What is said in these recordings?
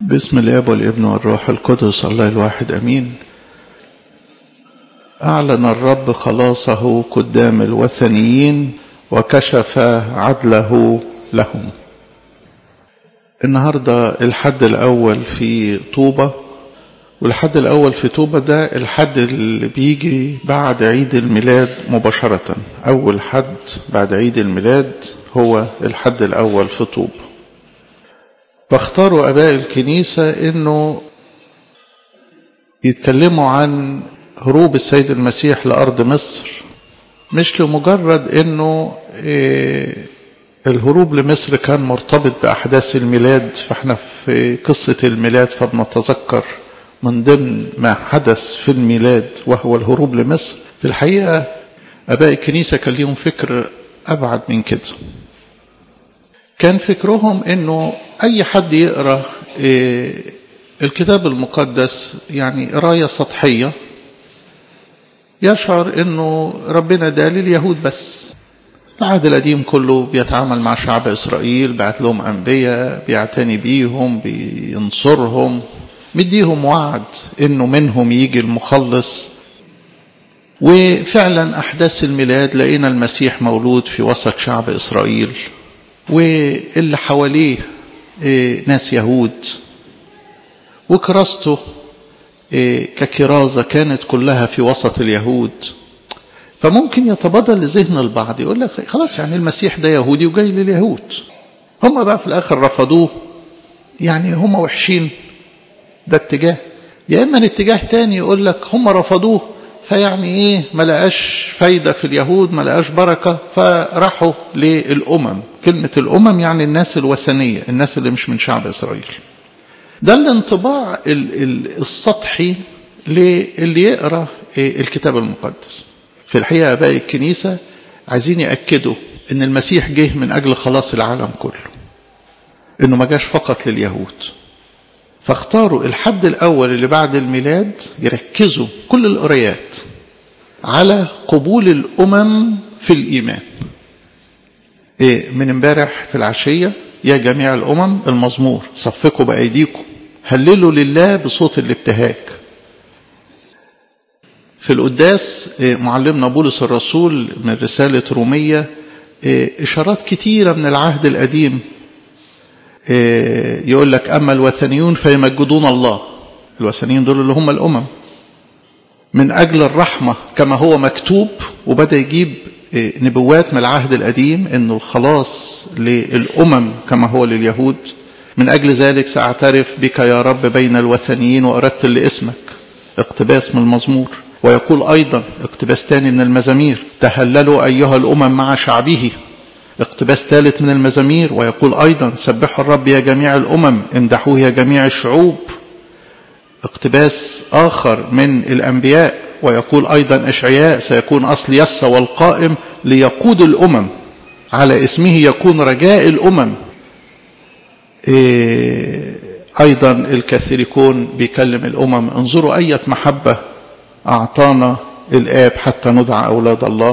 باسم الاب والابن والروح القدس الله الواحد امين اعلن الرب خلاصه قدام الوثنيين وكشف عدله لهم النهارده الحد الاول في طوبه والحد الاول في طوبه ده الحد اللي بيجي بعد عيد الميلاد مباشره اول حد بعد عيد الميلاد هو الحد الاول في طوبه فاختاروا اباء الكنيسه انه يتكلموا عن هروب السيد المسيح لارض مصر مش لمجرد انه إيه الهروب لمصر كان مرتبط باحداث الميلاد فاحنا في قصه الميلاد فبنتذكر من ضمن ما حدث في الميلاد وهو الهروب لمصر في الحقيقه اباء الكنيسه كان ليهم فكر ابعد من كده كان فكرهم انه اي حد يقرا إيه الكتاب المقدس يعني قرايه سطحيه يشعر انه ربنا ده لليهود بس العهد القديم كله بيتعامل مع شعب اسرائيل بعت لهم انبياء بيعتني بيهم بينصرهم مديهم وعد انه منهم يجي المخلص وفعلا احداث الميلاد لقينا المسيح مولود في وسط شعب اسرائيل واللي حواليه ناس يهود وكراسته ككرازة كانت كلها في وسط اليهود فممكن يتبادر لذهن البعض يقول لك خلاص يعني المسيح ده يهودي وجاي لليهود هم بقى في الآخر رفضوه يعني هم وحشين ده اتجاه يا إما الاتجاه تاني يقول لك هم رفضوه فيعني ايه ما لقاش فايدة في اليهود ما لقاش بركة فراحوا للأمم كلمة الأمم يعني الناس الوثنية الناس اللي مش من شعب إسرائيل ده الانطباع السطحي للي يقرأ الكتاب المقدس في الحقيقة باقي الكنيسة عايزين يأكدوا ان المسيح جه من أجل خلاص العالم كله انه ما جاش فقط لليهود فاختاروا الحد الأول اللي بعد الميلاد يركزوا كل القرايات على قبول الأمم في الإيمان إيه من امبارح في العشية يا جميع الأمم المزمور صفقوا بأيديكم هللوا لله بصوت الابتهاج في القداس إيه معلمنا بولس الرسول من رسالة رومية إيه إشارات كتيرة من العهد القديم يقول لك أما الوثنيون فيمجدون الله الوثنيين دول اللي هم الأمم من أجل الرحمة كما هو مكتوب وبدأ يجيب نبوات من العهد القديم أنه الخلاص للأمم كما هو لليهود من أجل ذلك سأعترف بك يا رب بين الوثنيين وأردت لاسمك اقتباس من المزمور ويقول أيضا اقتباس ثاني من المزامير تهللوا أيها الأمم مع شعبه اقتباس ثالث من المزامير ويقول أيضا سبحوا الرب يا جميع الأمم امدحوه يا جميع الشعوب اقتباس آخر من الأنبياء ويقول أيضا إشعياء سيكون أصل يس والقائم ليقود الأمم على اسمه يكون رجاء الأمم إيه أيضا الكثير يكون بيكلم الأمم انظروا أية محبة أعطانا الآب حتى ندعى أولاد الله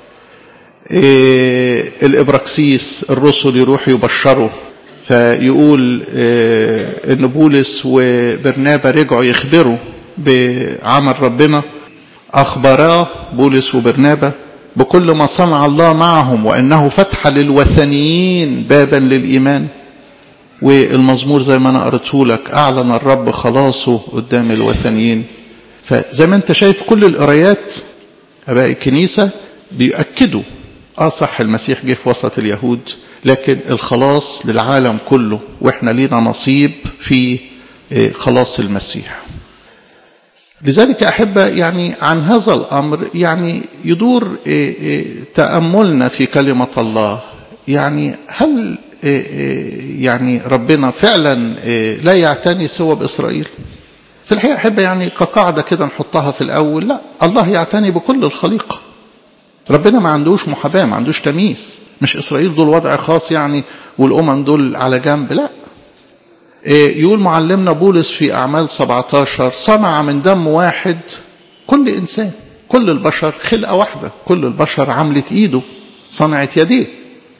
إيه الإبراكسيس الرسل يروحوا يبشروا فيقول إيه ان بولس وبرنابا رجعوا يخبروا بعمل ربنا اخبراه بولس وبرنابا بكل ما صنع الله معهم وانه فتح للوثنيين بابا للايمان والمزمور زي ما انا قريته لك اعلن الرب خلاصه قدام الوثنيين فزي ما انت شايف كل القرايات اباء الكنيسه بيؤكدوا اه صح المسيح جه في وسط اليهود لكن الخلاص للعالم كله واحنا لينا نصيب في خلاص المسيح لذلك احب يعني عن هذا الامر يعني يدور تاملنا في كلمه الله يعني هل يعني ربنا فعلا لا يعتني سوى باسرائيل في الحقيقه احب يعني كقاعده كده نحطها في الاول لا الله يعتني بكل الخليقه ربنا ما عندوش محاباة ما عندوش تمييز مش إسرائيل دول وضع خاص يعني والأمم دول على جنب لا إيه يقول معلمنا بولس في أعمال 17 صنع من دم واحد كل إنسان كل البشر خلقة واحدة كل البشر عملت إيده صنعت يديه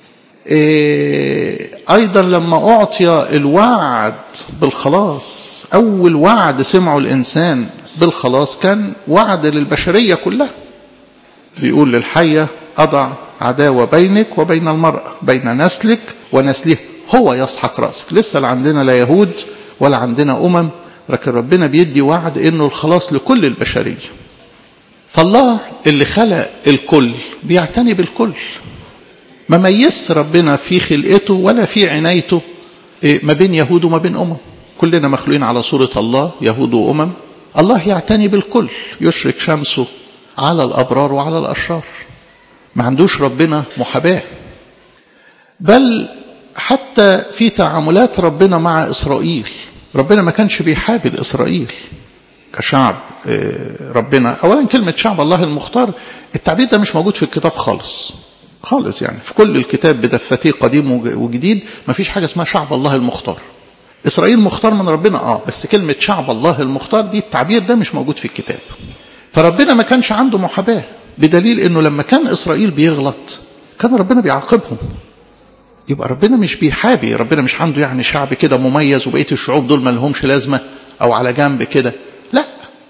إيه أيضا لما أعطي الوعد بالخلاص أول وعد سمعه الإنسان بالخلاص كان وعد للبشرية كلها بيقول للحية أضع عداوة بينك وبين المرأة بين نسلك ونسله هو يسحق رأسك لسه لا عندنا لا يهود ولا عندنا أمم لكن ربنا بيدي وعد إنه الخلاص لكل البشرية فالله اللي خلق الكل بيعتني بالكل ما ميز ربنا في خلقته ولا في عنايته ما بين يهود وما بين أمم كلنا مخلوقين على صورة الله يهود وأمم الله يعتني بالكل يشرك شمسه على الأبرار وعلى الأشرار ما عندوش ربنا محاباة بل حتى في تعاملات ربنا مع إسرائيل ربنا ما كانش بيحابب إسرائيل كشعب ربنا أولا كلمة شعب الله المختار التعبير ده مش موجود في الكتاب خالص خالص يعني في كل الكتاب بدفتيه قديم وجديد ما فيش حاجة اسمها شعب الله المختار إسرائيل مختار من ربنا آه بس كلمة شعب الله المختار دي التعبير ده مش موجود في الكتاب فربنا ما كانش عنده محاباة بدليل انه لما كان اسرائيل بيغلط كان ربنا بيعاقبهم يبقى ربنا مش بيحابي ربنا مش عنده يعني شعب كده مميز وبقيه الشعوب دول ما لهمش لازمه او على جنب كده لا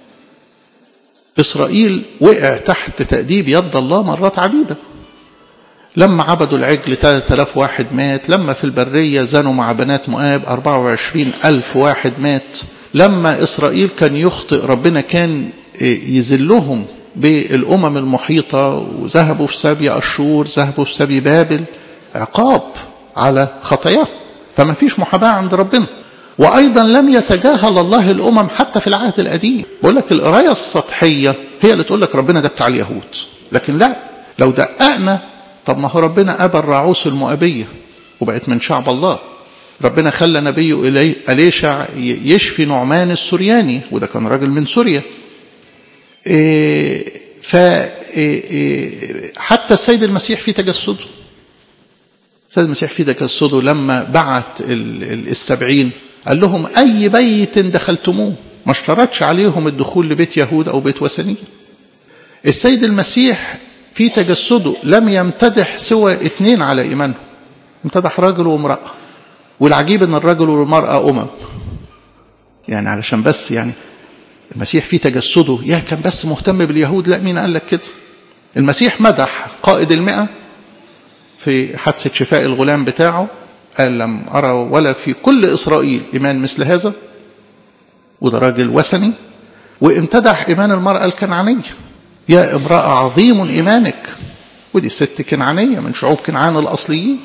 اسرائيل وقع تحت تاديب يد الله مرات عديده لما عبدوا العجل 3000 واحد مات لما في البرية زنوا مع بنات مؤاب 24 ألف واحد مات لما إسرائيل كان يخطئ ربنا كان يذلهم بالأمم المحيطة وذهبوا في سبي أشور ذهبوا في سبي بابل عقاب على خطاياه فما فيش محاباة عند ربنا وأيضا لم يتجاهل الله الأمم حتى في العهد القديم بقول لك القراية السطحية هي اللي تقول لك ربنا ده بتاع اليهود لكن لا لو دققنا طب ما هو ربنا أبى الرعوس المؤبية وبقت من شعب الله ربنا خلى نبيه إلي أليشع يشفي نعمان السورياني وده كان راجل من سوريا إيه ف إيه حتى السيد المسيح في تجسده السيد المسيح في تجسده لما بعت السبعين قال لهم أي بيت دخلتموه ما اشترطش عليهم الدخول لبيت يهود أو بيت وثنية السيد المسيح في تجسده لم يمتدح سوى اثنين على إيمانه امتدح راجل وامرأة والعجيب ان الرجل والمرأة أمم يعني علشان بس يعني المسيح في تجسده يا كان بس مهتم باليهود لا مين قال لك كده المسيح مدح قائد المئة في حادثة شفاء الغلام بتاعه قال لم أرى ولا في كل إسرائيل إيمان مثل هذا وده راجل وثني وامتدح إيمان المرأة الكنعانية يا امرأة عظيم إيمانك ودي ست كنعانية من شعوب كنعان الأصليين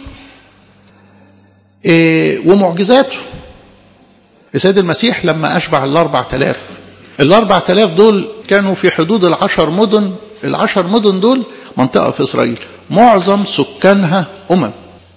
إيه ومعجزاته السيد المسيح لما أشبع الأربع تلاف الأربع تلاف دول كانوا في حدود العشر مدن العشر مدن دول منطقة في إسرائيل معظم سكانها أمم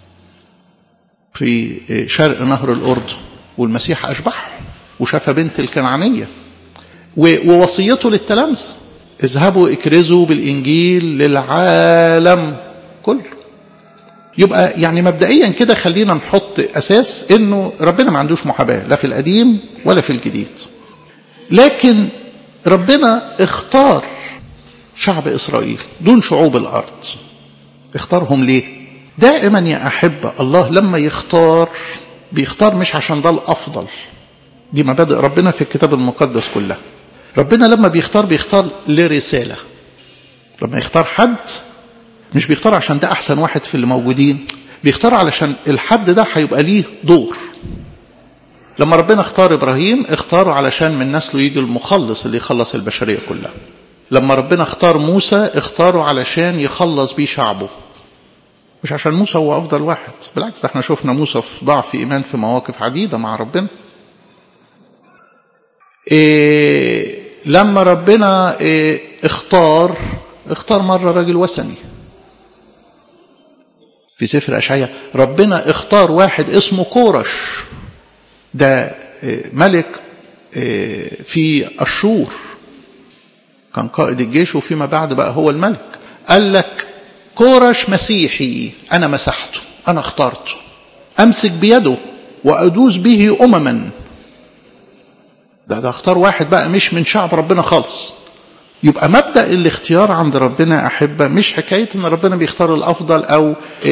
في شرق نهر الأردن والمسيح أشبعهم وشاف بنت الكنعانية ووصيته للتلامذة اذهبوا اكرزوا بالإنجيل للعالم كله يبقى يعني مبدئيا كده خلينا نحط أساس إنه ربنا ما عندوش محاباة لا في القديم ولا في الجديد لكن ربنا اختار شعب إسرائيل دون شعوب الأرض اختارهم ليه دائما يا أحبة الله لما يختار بيختار مش عشان ده الأفضل دي مبادئ ربنا في الكتاب المقدس كلها ربنا لما بيختار بيختار لرسالة لما يختار حد مش بيختار عشان ده أحسن واحد في اللي موجودين بيختار علشان الحد ده هيبقى ليه دور لما ربنا اختار إبراهيم اختاره علشان من نسله يجي المخلص اللي يخلص البشرية كلها لما ربنا اختار موسى اختاره علشان يخلص بيه شعبه مش عشان موسى هو أفضل واحد بالعكس احنا شفنا موسى في ضعف إيمان في مواقف عديدة مع ربنا إيه لما ربنا إيه اختار اختار مرة راجل وثني في سفر أشعية ربنا اختار واحد اسمه كورش ده ملك في أشور كان قائد الجيش وفيما بعد بقى هو الملك قال لك كورش مسيحي أنا مسحته أنا اخترته أمسك بيده وأدوس به أمما ده ده اختار واحد بقى مش من شعب ربنا خالص يبقى مبدأ الاختيار عند ربنا أحبة مش حكاية أن ربنا بيختار الأفضل أو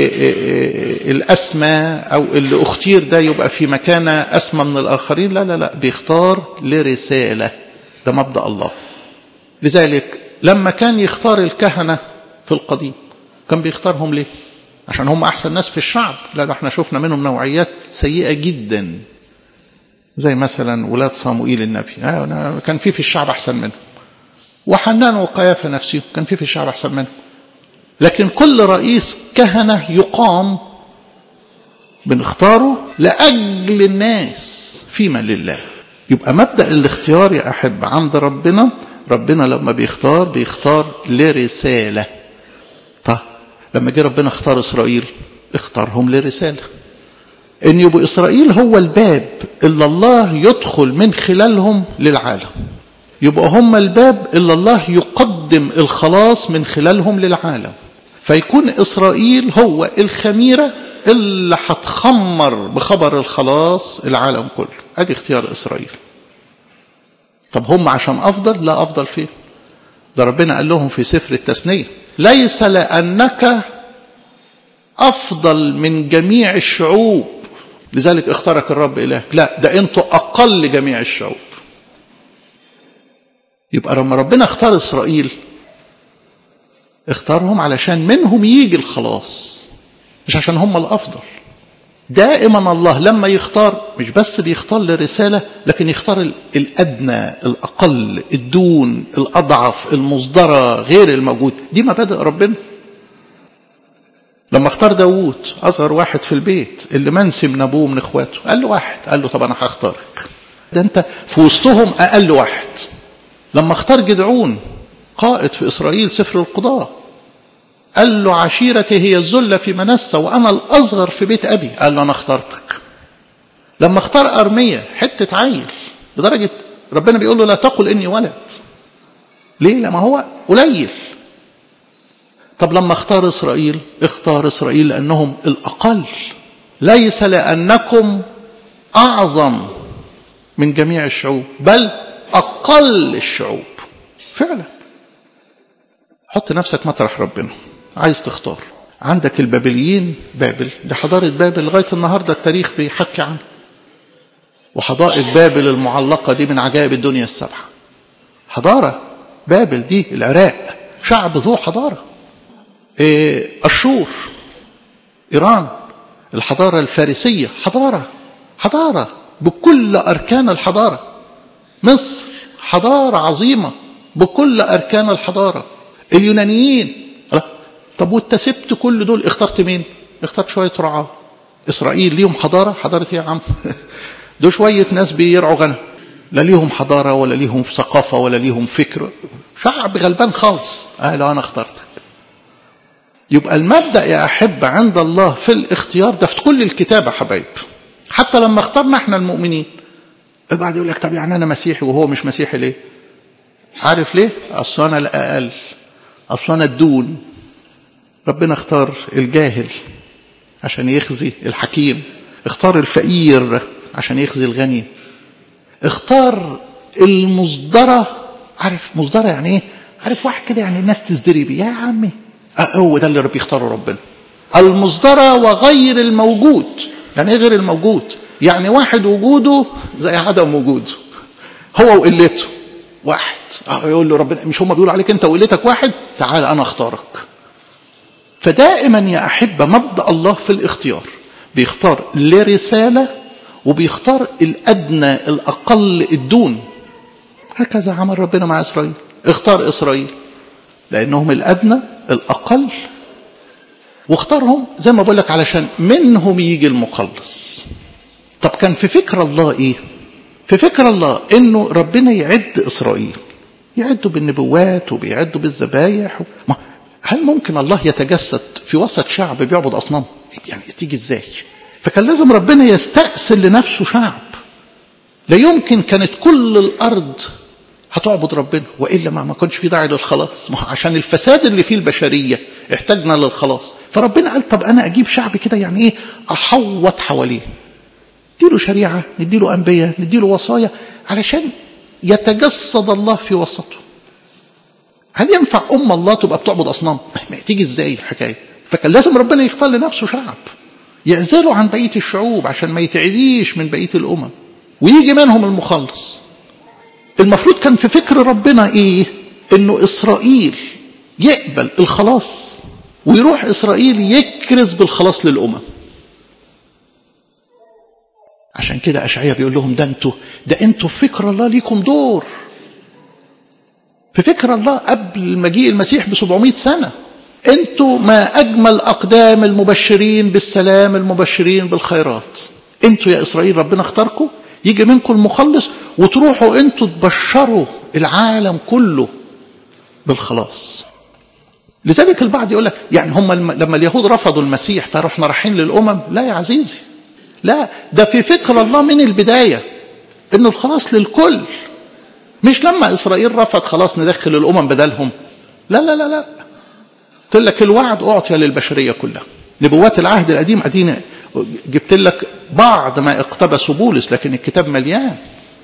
الأسمى أو اللي اختير ده يبقى في مكانة أسمى من الآخرين لا لا لا بيختار لرسالة ده مبدأ الله لذلك لما كان يختار الكهنة في القديم كان بيختارهم ليه عشان هم أحسن ناس في الشعب لا ده احنا شفنا منهم نوعيات سيئة جدا زي مثلا ولاد صاموئيل النبي كان في في الشعب أحسن منهم وحنان وقيافة نفسه كان في في الشعب أحسن منه لكن كل رئيس كهنة يقام بنختاره لأجل الناس فيما لله يبقى مبدأ الاختيار يا أحب عند ربنا ربنا لما بيختار بيختار لرسالة طيب لما جه ربنا اختار إسرائيل اختارهم لرسالة ان يبقوا إسرائيل هو الباب اللي الله يدخل من خلالهم للعالم يبقى هم الباب اللي الله يقدم الخلاص من خلالهم للعالم فيكون إسرائيل هو الخميرة اللي هتخمر بخبر الخلاص العالم كله ادي اختيار إسرائيل طب هم عشان أفضل لا أفضل فيه ده ربنا قال لهم في سفر التثنية ليس لأنك أفضل من جميع الشعوب لذلك اختارك الرب إلهك لا ده أنتوا أقل جميع الشعوب يبقى لما ربنا اختار إسرائيل اختارهم علشان منهم يجي الخلاص مش عشان هم الأفضل دائما الله لما يختار مش بس بيختار لرسالة لكن يختار الأدنى الأقل الدون الأضعف المصدرة غير الموجود دي مبادئ ربنا لما اختار داوود أصغر واحد في البيت اللي منسي من أبوه من إخواته قال له واحد قال له طب أنا هختارك ده أنت في وسطهم أقل واحد لما اختار جدعون قائد في إسرائيل سفر القضاء قال له عشيرتي هي الذلة في منسى وأنا الأصغر في بيت أبي قال له أنا اخترتك لما اختار أرمية حتة عيل لدرجة ربنا بيقول له لا تقل إني ولد ليه لما هو قليل طب لما اختار إسرائيل اختار إسرائيل لأنهم الأقل ليس لأنكم أعظم من جميع الشعوب بل أقل الشعوب فعلا حط نفسك مطرح ربنا عايز تختار عندك البابليين بابل دي حضارة بابل لغاية النهاردة التاريخ بيحكي عنها وحدائق بابل المعلقة دي من عجائب الدنيا السبعة حضارة بابل دي العراق شعب ذو حضارة إيه الشور إيران الحضارة الفارسية حضارة حضارة بكل أركان الحضارة مصر حضارة عظيمة بكل أركان الحضارة اليونانيين طب وانت سبت كل دول اخترت مين اخترت شوية رعاة إسرائيل ليهم حضارة حضارة ايه يا عم دول شوية ناس بيرعوا غنم لا ليهم حضارة ولا ليهم ثقافة ولا ليهم فكر شعب غلبان خالص قال أنا اخترتك يبقى المبدأ يا أحب عند الله في الاختيار ده في كل الكتابة حبايب حتى لما اخترنا احنا المؤمنين البعض يقول لك طب يعني أنا مسيحي وهو مش مسيحي ليه عارف ليه أصلا أنا الأقل أصلا أنا الدون ربنا اختار الجاهل عشان يخزي الحكيم اختار الفقير عشان يخزي الغني اختار المصدرة عارف مصدرة يعني ايه عارف واحد كده يعني الناس تزدري بيه يا عمي هو ده اللي ربي يختاره ربنا المصدرة وغير الموجود يعني ايه غير الموجود يعني واحد وجوده زي عدم وجوده هو وقلته واحد اه يقول له ربنا مش هم بيقولوا عليك انت وقلتك واحد تعال انا اختارك فدائما يا أحبة مبدأ الله في الاختيار بيختار لرسالة وبيختار الأدنى الأقل الدون هكذا عمل ربنا مع إسرائيل اختار إسرائيل لأنهم الأدنى الأقل واختارهم زي ما بقول لك علشان منهم يجي المخلص طب كان في فكر الله إيه في فكر الله إنه ربنا يعد إسرائيل يعدوا بالنبوات وبيعدوا بالذبايح ما هل ممكن الله يتجسد في وسط شعب بيعبد أصنام يعني تيجي إزاي فكان لازم ربنا يستأصل لنفسه شعب لا يمكن كانت كل الأرض هتعبد ربنا وإلا ما ما كانش في داعي للخلاص ما عشان الفساد اللي فيه البشرية احتاجنا للخلاص فربنا قال طب أنا أجيب شعب كده يعني إيه أحوط حواليه نديله شريعة نديله أنبياء نديله وصايا علشان يتجسد الله في وسطه هل ينفع أم الله تبقى بتعبد أصنام تيجي إزاي الحكاية فكان لازم ربنا يختار لنفسه شعب يعزله عن بقية الشعوب عشان ما يتعديش من بقية الأمم ويجي منهم المخلص المفروض كان في فكر ربنا إيه إنه إسرائيل يقبل الخلاص ويروح إسرائيل يكرز بالخلاص للأمم عشان كده أشعياء بيقول لهم ده انتوا ده انتوا في فكر الله ليكم دور في فكر الله قبل مجيء المسيح ب 700 سنة انتوا ما أجمل أقدام المبشرين بالسلام المبشرين بالخيرات انتوا يا إسرائيل ربنا اختاركم يجي منكم المخلص وتروحوا انتوا تبشروا العالم كله بالخلاص لذلك البعض يقول لك يعني هم لما اليهود رفضوا المسيح فرحنا رايحين للأمم لا يا عزيزي لا ده في فكر الله من البداية انه الخلاص للكل مش لما اسرائيل رفض خلاص ندخل الامم بدلهم لا لا لا لا قلت لك الوعد اعطي للبشريه كلها نبوات العهد القديم ادينا جبت لك بعض ما اقتبسوا بولس لكن الكتاب مليان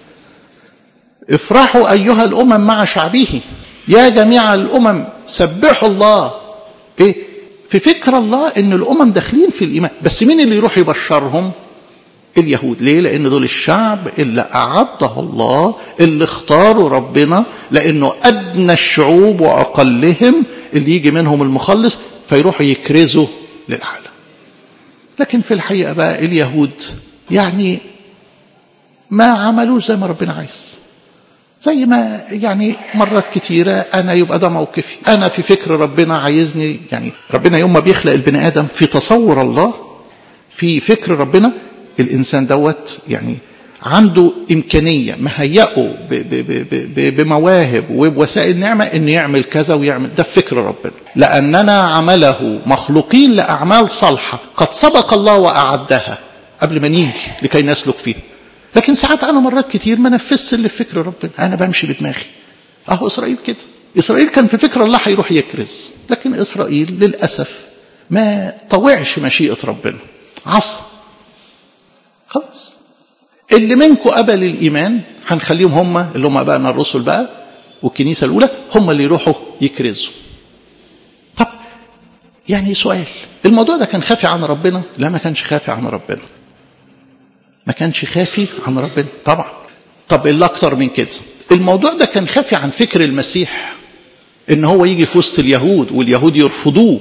افرحوا ايها الامم مع شعبه يا جميع الامم سبحوا الله ايه في فكر الله ان الامم داخلين في الايمان بس مين اللي يروح يبشرهم اليهود ليه لان دول الشعب اللي اعده الله اللي اختاروا ربنا لانه ادنى الشعوب واقلهم اللي يجي منهم المخلص فيروحوا يكرزوا للعالم لكن في الحقيقه بقى اليهود يعني ما عملوش زي ما ربنا عايز زي ما يعني مرات كتيرة أنا يبقى ده موقفي أنا في فكر ربنا عايزني يعني ربنا يوم ما بيخلق البني آدم في تصور الله في فكر ربنا الإنسان دوت يعني عنده إمكانية مهيئه بمواهب وبوسائل نعمة إنه يعمل كذا ويعمل ده فكر ربنا لأننا عمله مخلوقين لأعمال صالحة قد سبق الله وأعدها قبل ما نيجي لكي نسلك فيه لكن ساعات أنا مرات كتير ما نفذش اللي في فكر ربنا أنا بمشي بدماغي أهو إسرائيل كده إسرائيل كان في فكر الله هيروح يكرز لكن إسرائيل للأسف ما طوعش مشيئة ربنا عصى خلاص اللي منكم قبل الإيمان هنخليهم هم اللي هم أبائنا الرسل بقى والكنيسة الأولى هم اللي يروحوا يكرزوا طب يعني سؤال الموضوع ده كان خافي عن ربنا لا ما كانش خافي عن ربنا ما كانش خافي عن ربنا طبعا طب اللي أكتر من كده الموضوع ده كان خافي عن فكر المسيح ان هو يجي في وسط اليهود واليهود يرفضوه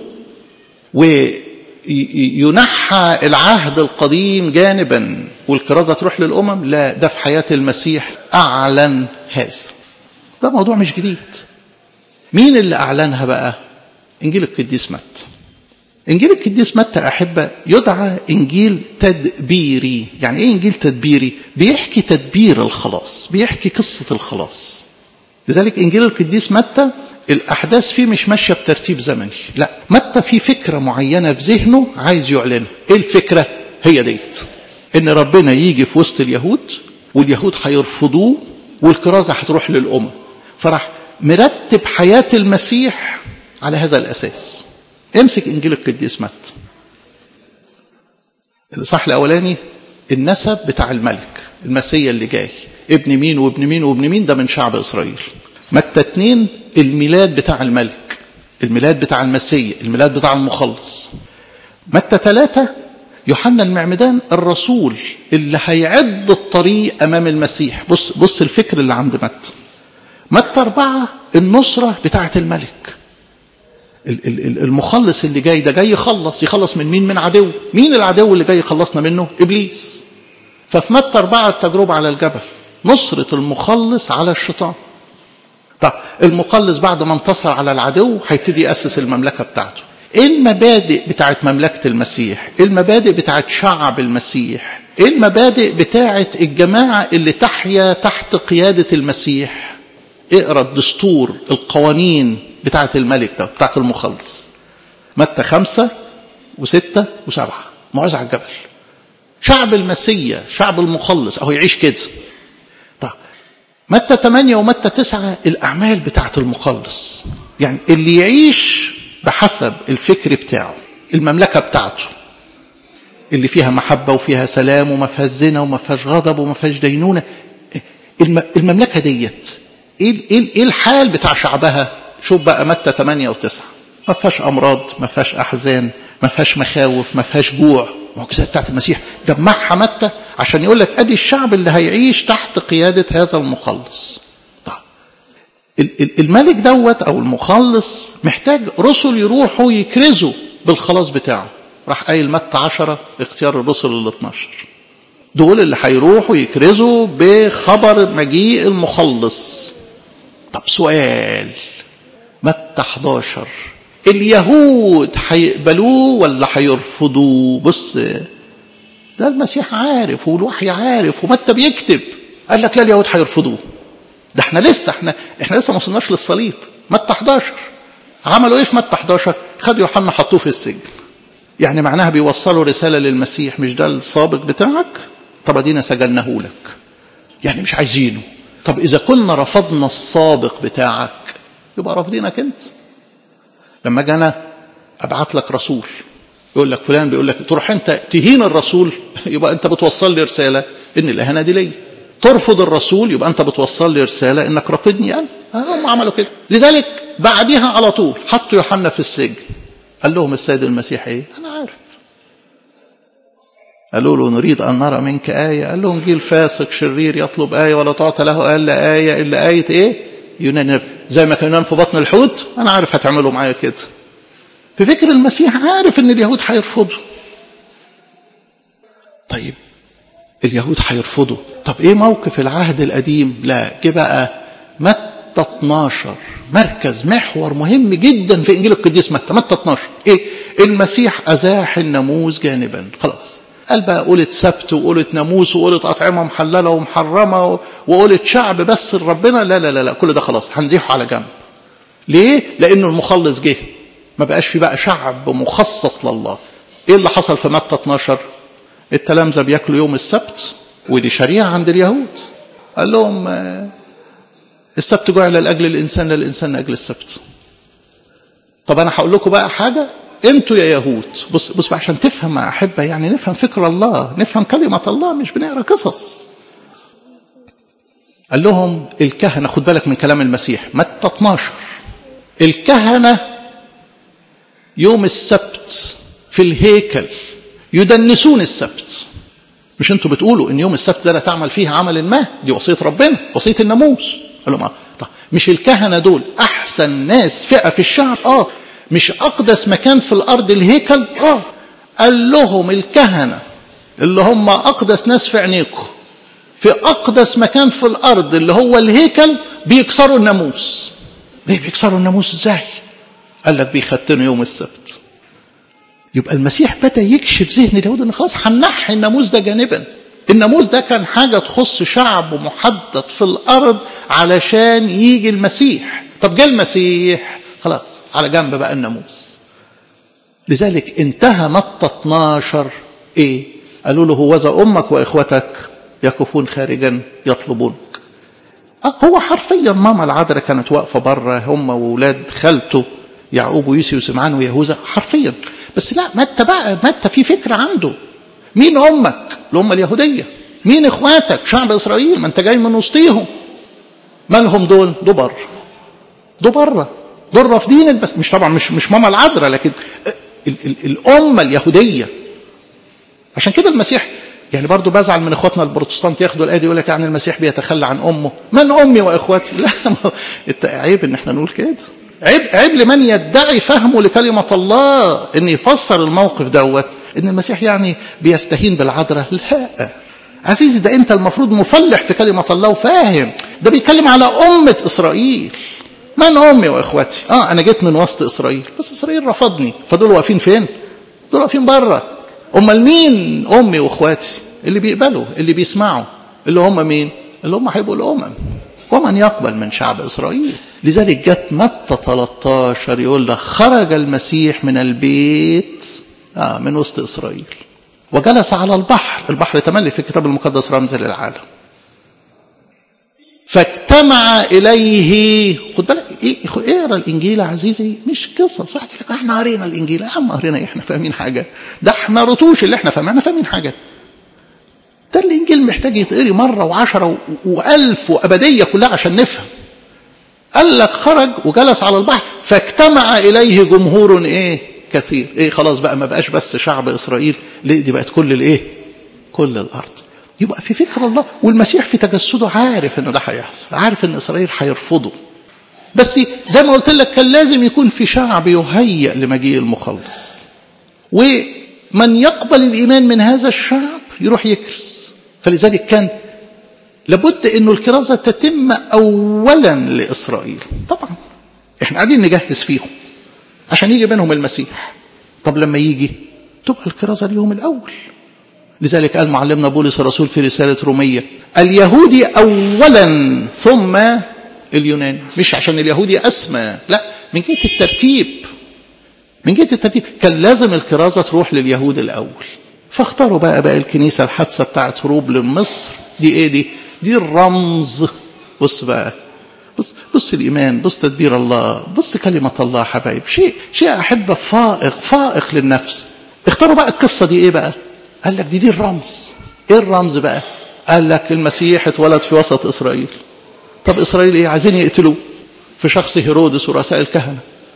وينحى العهد القديم جانبا والكرازة تروح للأمم لا ده في حياة المسيح أعلن هذا ده موضوع مش جديد مين اللي أعلنها بقى إنجيل القديس متى إنجيل القديس متى أحبة يدعى إنجيل تدبيري يعني إيه إنجيل تدبيري بيحكي تدبير الخلاص بيحكي قصة الخلاص لذلك إنجيل القديس متى الأحداث فيه مش ماشية بترتيب زمني لا متى في فكرة معينة في ذهنه عايز يعلنها إيه الفكرة هي ديت إن ربنا يجي في وسط اليهود واليهود هيرفضوه والكرازة هتروح للأمم فراح مرتب حياة المسيح على هذا الأساس امسك إنجيل القديس متى الإصحاح الأولاني النسب بتاع الملك المسيا اللي جاي ابن مين وابن مين وابن مين ده من شعب إسرائيل متى اتنين الميلاد بتاع الملك الميلاد بتاع المسيا الميلاد بتاع المخلص متى ثلاثة يوحنا المعمدان الرسول اللي هيعد الطريق أمام المسيح بص بص الفكر اللي عند متى متى أربعة النصرة بتاعة الملك المخلص اللي جاي ده جاي يخلص يخلص من مين من عدو مين العدو اللي جاي يخلصنا منه إبليس ففي متى أربعة التجربة على الجبل نصرة المخلص على الشيطان طب المخلص بعد ما انتصر على العدو هيبتدي يأسس المملكة بتاعته ايه المبادئ بتاعت مملكة المسيح ايه المبادئ بتاعت شعب المسيح ايه المبادئ بتاعت الجماعة اللي تحيا تحت قيادة المسيح اقرا الدستور القوانين بتاعت الملك ده بتاعت المخلص متى خمسة وستة وسبعة موعظة على الجبل شعب المسيا شعب المخلص اهو يعيش كده طب متى 8 ومتى 9 الأعمال بتاعت المخلص يعني اللي يعيش بحسب الفكر بتاعه المملكة بتاعته اللي فيها محبة وفيها سلام وما فيهاش زنا وما فيهاش غضب وما فيهاش دينونة المملكة ديت ايه ايه الحال بتاع شعبها شوف بقى متى 8 و9 ما فيهاش امراض ما فيهاش احزان ما فيهاش مخاوف ما فيهاش جوع المعجزات بتاعت المسيح جمعها متى عشان يقول لك ادي الشعب اللي هيعيش تحت قياده هذا المخلص طيب الملك دوت او المخلص محتاج رسل يروحوا يكرزوا بالخلاص بتاعه راح قايل متى 10 اختيار الرسل ال 12 دول اللي هيروحوا يكرزوا بخبر مجيء المخلص طب سؤال متى 11 اليهود هيقبلوه ولا هيرفضوه بص ده المسيح عارف والوحي عارف ومتى بيكتب قال لك لا اليهود هيرفضوه ده احنا لسه احنا احنا لسه ما وصلناش للصليب متى 11 عملوا ايه في متى 11 خدوا يوحنا حطوه في السجن يعني معناها بيوصلوا رساله للمسيح مش ده السابق بتاعك طب ادينا سجلناه لك يعني مش عايزينه طب اذا كنا رفضنا السابق بتاعك يبقى رافضينك انت لما اجي انا ابعت لك رسول يقول لك فلان بيقول لك تروح انت تهين الرسول يبقى انت بتوصل لي رساله ان الاهانه دي ليا ترفض الرسول يبقى انت بتوصل لي رساله انك رافضني انا هم عملوا كده لذلك بعديها على طول حطوا يوحنا في السجن قال لهم السيد المسيح ايه انا عارف قالوا له نريد ان نرى منك ايه قال لهم جيل فاسق شرير يطلب ايه ولا تعطى له الا ايه الا ايه ايه يونان زي ما كان يونان في بطن الحوت انا عارف هتعملوا معايا كده في فكر المسيح عارف ان اليهود هيرفضوا طيب اليهود هيرفضوا طب ايه موقف العهد القديم لا جه بقى متى 12 مركز محور مهم جدا في انجيل القديس متى متى 12 ايه المسيح ازاح الناموس جانبا خلاص قال بقى قولت سبت وقولت ناموس وقولت أطعمة محللة ومحرمة وقولت شعب بس لربنا لا لا لا لا كل ده خلاص هنزيحه على جنب ليه؟ لأنه المخلص جه ما بقاش في بقى شعب مخصص لله ايه اللي حصل في متى 12 التلامذة بياكلوا يوم السبت ودي شريعة عند اليهود قال لهم السبت جعل لأجل الإنسان لا الإنسان لأجل السبت طب أنا هقول لكم بقى حاجة انتوا يا يهود بص بص عشان تفهم يا احبه يعني نفهم فكر الله نفهم كلمه الله مش بنقرا قصص قال لهم الكهنه خد بالك من كلام المسيح متى 12 الكهنه يوم السبت في الهيكل يدنسون السبت مش انتوا بتقولوا ان يوم السبت ده لا تعمل فيه عمل ما دي وصيه ربنا وصيه الناموس قال لهم طب مش الكهنه دول احسن ناس فئه في الشعب اه مش أقدس مكان في الأرض الهيكل آه قال لهم الكهنة اللي هم أقدس ناس في عينيكم في أقدس مكان في الأرض اللي هو الهيكل بيكسروا الناموس ليه بيكسروا الناموس ازاي قال لك بيختنوا يوم السبت يبقى المسيح بدأ يكشف ذهن اليهود ان خلاص هنحي الناموس ده جانبا الناموس ده كان حاجة تخص شعب محدد في الأرض علشان يجي المسيح طب جه المسيح خلاص على جنب بقى الناموس لذلك انتهى متى 12 ايه قالوا له هوذا امك واخوتك يقفون خارجا يطلبونك أه هو حرفيا ماما العذراء كانت واقفه بره هم واولاد خالته يعقوب ويوسف وسمعان ويهوذا حرفيا بس لا متى بقى متى في فكره عنده مين امك الامه اليهوديه مين اخواتك شعب اسرائيل ما انت جاي من وسطيهم مالهم دول دول بره دول بره دول رافضين بس مش طبعا مش مش ماما العذراء لكن ال ال الامه اليهوديه عشان كده المسيح يعني برضه بزعل من اخواتنا البروتستانت ياخدوا الايه دي يقول لك يعني المسيح بيتخلى عن امه من امي واخواتي لا عيب ان احنا نقول كده عيب عيب لمن يدعي فهمه لكلمه الله ان يفسر الموقف دوت ان المسيح يعني بيستهين بالعذراء لا عزيزي ده انت المفروض مفلح في كلمه الله وفاهم ده بيتكلم على امه اسرائيل من امي واخواتي اه انا جيت من وسط اسرائيل بس اسرائيل رفضني فدول واقفين فين دول واقفين بره امال مين امي واخواتي اللي بيقبلوا اللي بيسمعوا اللي هم مين اللي هم هيبقوا الامم ومن يقبل من شعب اسرائيل لذلك جت متى 13 يقول لك خرج المسيح من البيت آه من وسط اسرائيل وجلس على البحر البحر تملي في الكتاب المقدس رمز للعالم فاجتمع اليه خد بالك ايه اقرا الانجيل يا عزيزي مش قصص واحد يقول احنا قرينا الانجيل يا عم قرينا ايه احنا فاهمين حاجه ده احنا رطوش اللي احنا فاهمين احنا فاهمين حاجه ده الانجيل محتاج يتقري مره وعشرة والف وابديه كلها عشان نفهم قال لك خرج وجلس على البحر فاجتمع إليه جمهور إيه كثير إيه خلاص بقى ما بقاش بس شعب إسرائيل ليه دي بقت كل الإيه كل الأرض يبقى في فكر الله والمسيح في تجسده عارف ان ده هيحصل عارف ان اسرائيل هيرفضه بس زي ما قلت لك كان لازم يكون في شعب يهيأ لمجيء المخلص ومن يقبل الايمان من هذا الشعب يروح يكرز فلذلك كان لابد انه الكرازه تتم اولا لاسرائيل طبعا احنا قاعدين نجهز فيهم عشان يجي منهم المسيح طب لما يجي تبقى الكرازه ليهم الاول لذلك قال معلمنا بولس الرسول في رسالة رومية اليهودي أولا ثم اليوناني مش عشان اليهودي أسمى لا من جهة الترتيب من جهة الترتيب كان لازم الكرازة تروح لليهود الأول فاختاروا بقى بقى الكنيسة الحادثة بتاعت هروب لمصر دي ايه دي دي الرمز بص بقى بص بص الإيمان بص تدبير الله بص كلمة الله حبايب شيء شيء أحب فائق فائق للنفس اختاروا بقى القصة دي ايه بقى قال لك دي دي الرمز ايه الرمز بقى قال لك المسيح اتولد في وسط اسرائيل طب اسرائيل ايه عايزين يقتلوه في شخص هيرودس ورؤساء الكهنه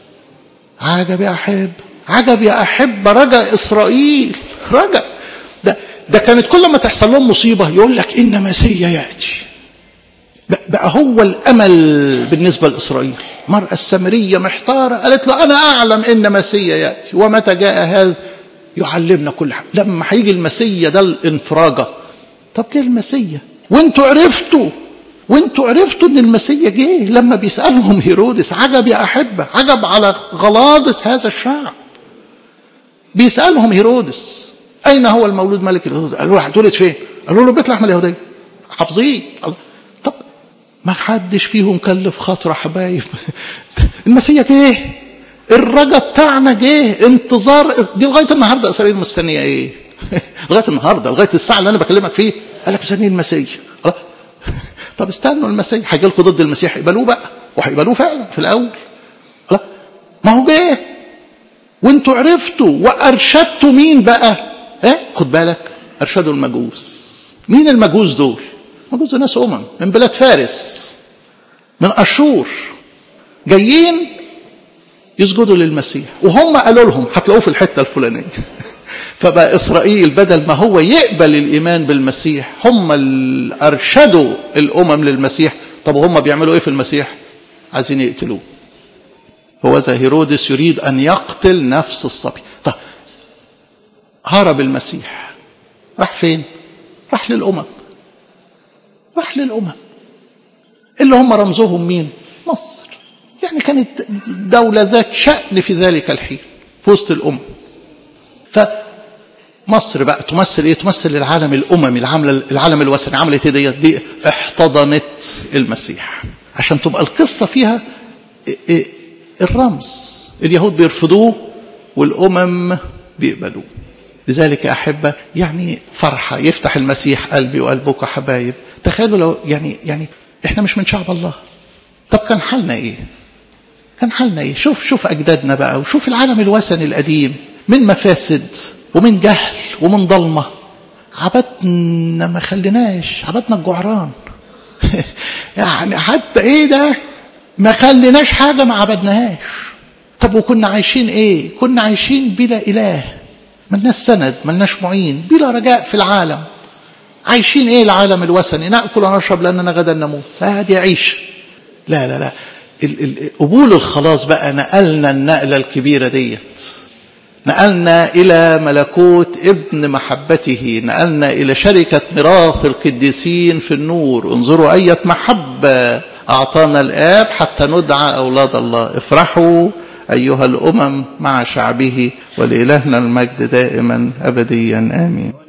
عجب يا احب عجب يا احب رجا اسرائيل رجا ده ده كانت كل ما تحصل لهم مصيبه يقول لك ان مسيا ياتي بقى هو الامل بالنسبه لاسرائيل المراه السامريه محتاره قالت له انا اعلم ان مسيا ياتي ومتى جاء هذا يعلمنا كل حاجه لما هيجي المسيا ده الانفراجه طب جه المسيا وانتوا عرفتوا وانتوا عرفتوا ان المسيا جه لما بيسالهم هيرودس عجب يا احبه عجب على غلاظه هذا الشعب بيسالهم هيرودس اين هو المولود ملك اليهود قالوا له هتولد فين قالوا له بيت لحم اليهوديه حافظين طب ما حدش فيهم كلف خاطره حبايب المسيا جه الرجا بتاعنا جه انتظار دي لغايه النهارده اسرائيل مستنيه ايه؟ لغايه النهارده لغايه الساعه اللي انا بكلمك فيه قال لك مستنيين المسيح طب استنوا المسيح هيجي لكم ضد المسيح اقبلوه بقى وهيقبلوه فعلا في الاول ما هو جه وانتوا عرفتوا وارشدتوا مين بقى؟ ايه خد بالك ارشدوا المجوس مين المجوس دول؟ مجوس ناس امم من بلاد فارس من اشور جايين يسجدوا للمسيح وهم قالوا لهم هتلاقوه في الحته الفلانيه فبقى اسرائيل بدل ما هو يقبل الايمان بالمسيح هم اللي ارشدوا الامم للمسيح طب وهم بيعملوا ايه في المسيح عايزين يقتلوه هو ذا هيرودس يريد ان يقتل نفس الصبي طب هرب المسيح راح فين راح للامم راح للامم اللي هم رمزهم مين مصر يعني كانت دولة ذات شأن في ذلك الحين في وسط الأمم فمصر بقى تمثل ايه تمثل العالم الأممي العالم, العالم الوثني عملت ايه ديت دي احتضنت المسيح عشان تبقى القصة فيها الرمز اليهود بيرفضوه والأمم بيقبلوه لذلك يا أحبة يعني فرحة يفتح المسيح قلبي وقلبك حبايب تخيلوا لو يعني يعني احنا مش من شعب الله طب كان حالنا ايه كان حالنا ايه شوف شوف اجدادنا بقى وشوف العالم الوثني القديم من مفاسد ومن جهل ومن ضلمه عبدنا ما خليناش عبدنا الجعران يعني حتى ايه ده ما خليناش حاجه ما عبدناهاش طب وكنا عايشين ايه كنا عايشين بلا اله ملناش سند ملناش معين بلا رجاء في العالم عايشين ايه العالم الوثني ناكل ونشرب لاننا غدا نموت هذه عيش لا لا لا قبول الخلاص بقى نقلنا النقلة الكبيرة ديت نقلنا إلى ملكوت ابن محبته نقلنا إلى شركة ميراث القديسين في النور انظروا أية محبة أعطانا الآب حتى ندعى أولاد الله افرحوا أيها الأمم مع شعبه ولإلهنا المجد دائما أبديا آمين